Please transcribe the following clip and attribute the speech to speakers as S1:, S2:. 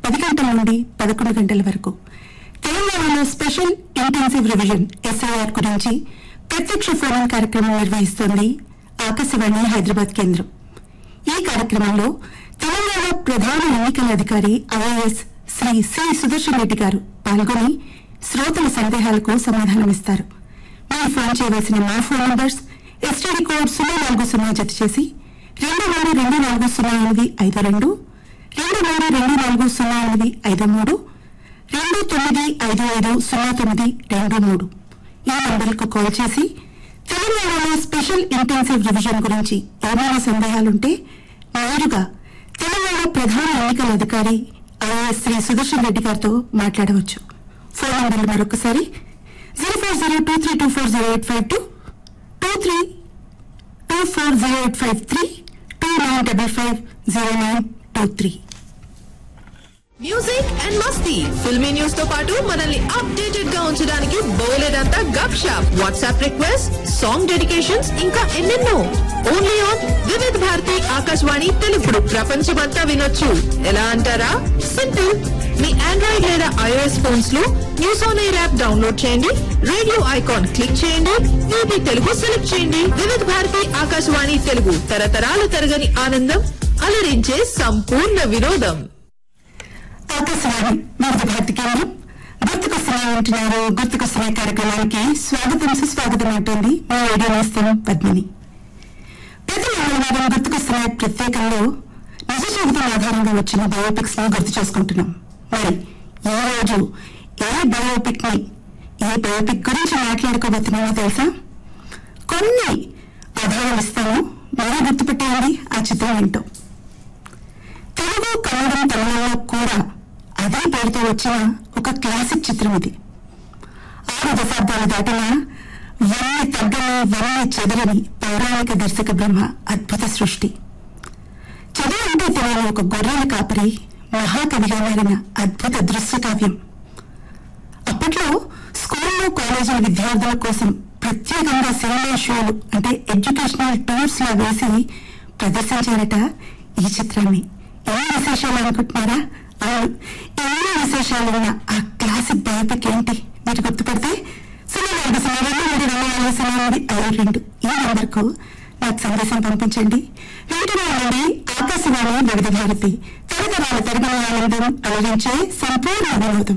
S1: పది గంటల నుండి పదకొండు గంటల వరకు తెలంగాణలో స్పెషల్ ఇంటెన్సివ్ రివిజన్ ఎస్ఐఆర్ గురించి ప్రత్యక్ష ఫోన్ కార్యక్రమం నిర్వహిస్తోంది ఆకాశవాణి హైదరాబాద్ కేంద్రం ఈ కార్యక్రమంలో తెలంగాణ ప్రధాన ఎన్నికల అధికారి ఐఏఎస్ శ్రీ సి సుదర్శన్ రెడ్డి గారు పాల్గొని శ్రోతల సందేహాలకు సమాధానమిస్తారు మీరు ఫోన్ చేయవలసిన మా ఫోన్ నంబర్స్ ఎస్టీడీ కోడ్ సున్నా నాలుగు సున్నా జత చేసి రెండు మూడు రెండు నాలుగు సున్నా ఎనిమిది ఐదు రెండు రెండు మూడు రెండు నాలుగు సున్నా ఎనిమిది ఐదు మూడు రెండు తొమ్మిది ఐదు ఐదు సున్నా తొమ్మిది రెండు మూడు ఈ నంబర్లకు కాల్ చేసి తెలంగాణలో స్పెషల్ ఇంటెన్సివ్ రివిజన్ గురించి ఏమైనా సందేహాలుంటే నేరుగా తెలంగాణ ప్రధాన ఎన్నికల అధికారి ఐఏఎస్ శ్రీ సుదర్శన్ రెడ్డి గారితో మాట్లాడవచ్చు ఫోన్ నంబర్లు మరొకసారి zero four zero two three two four zero eight five two two three two four zero eight five three two nine double five zero nine two three
S2: music and Masti filmy news తో పాటు మనల్ని updated గా ఉంచడానికి బోలెడంతా gup shup WhatsApp request song dedications ఇంకా ఎన్నెన్నో only on Vividh Bharati Akashvani తెలుగుడు ప్రపంచమంతా వినొచ్చు ఎలా అంటారా సింపుల్ మీ ఆండ్రాయిడ్ లేదా ఐఓఎస్ ఫోన్స్ లో news on air app download చేయండి రేడియో ఐకాన్ క్లిక్ చేయండి వీటి తెలుగు సెలెక్ట్ చేయండి వివిధ భారతి ఆకాశవాణి తెలుగు తరతరాల తరగని ఆనందం అలరించే సంపూర్ణ వినోదం
S1: ఆకాశవాణి వివిధ భారతి కేంద్రం గుర్తుకొస్తున్నాయి ఉంటున్నారు గుర్తుకొస్తున్నాయి కార్యక్రమానికి స్వాగతం సుస్వాగతం అంటుంది మీ రేడియో నేస్తం పద్మిని ప్రతి మంగళవారం గుర్తుకొస్తున్నాయి ప్రత్యేకంలో నిజ జీవితం ఆధారంగా వచ్చిన బయోపిక్స్ ని గుర్తు చేసుకుంటున్నాం మరి ఈ రోజు ఏ బయోపిక్ ని ఏ బయోపిక్ గురించి మాట్లాడుకోబోతున్నామో తెలుసా కొన్ని ఆధారాలు ఇస్తాము మరీ గుర్తుపెట్టేయండి ఆ చిత్రం ఏంటో తెలుగు కన్నడం తమిళంలో కూడా అదే పేరుతో వచ్చిన ఒక క్లాసిక్ చిత్రం ఇది ఆరు దశాబ్దాలు దాటిన వన్ని తగ్గని వన్ని చెదరని పౌరాణిక దర్శక బ్రహ్మ అద్భుత సృష్టి చదువు అంటే తెలియని ఒక గొర్రెల కాపరి మహాకవిగా మారిన అద్భుత దృశ్య కావ్యం అప్పట్లో స్కూల్లో కాలేజీల విద్యార్థుల కోసం ప్రత్యేకంగా సినిమా షోలు అంటే ఎడ్యుకేషనల్ టూర్స్ లా వేసి ప్రదర్శించారట ఈ చిత్రాన్ని ఎన్ని విశేషాలు అనుకుంటున్నారా అవును ఎన్ని విశేషాలున్న ఆ క్లాసిక్ బయోపిక్ ఏంటి మీరు గుర్తుపడితే సున్నా నాలుగు సున్నా రెండు మూడు రెండు నాలుగు సున్నా ఎనిమిది ఐదు రెండు ఈ నంబర్ కు నాకు సందేశం పంపించండి వీటిలో నుండి ఆకాశవాణి వివిధ భారతి తరతరాల తరగతి ఆనందం అలరించే సంపూర్ణ వినోదం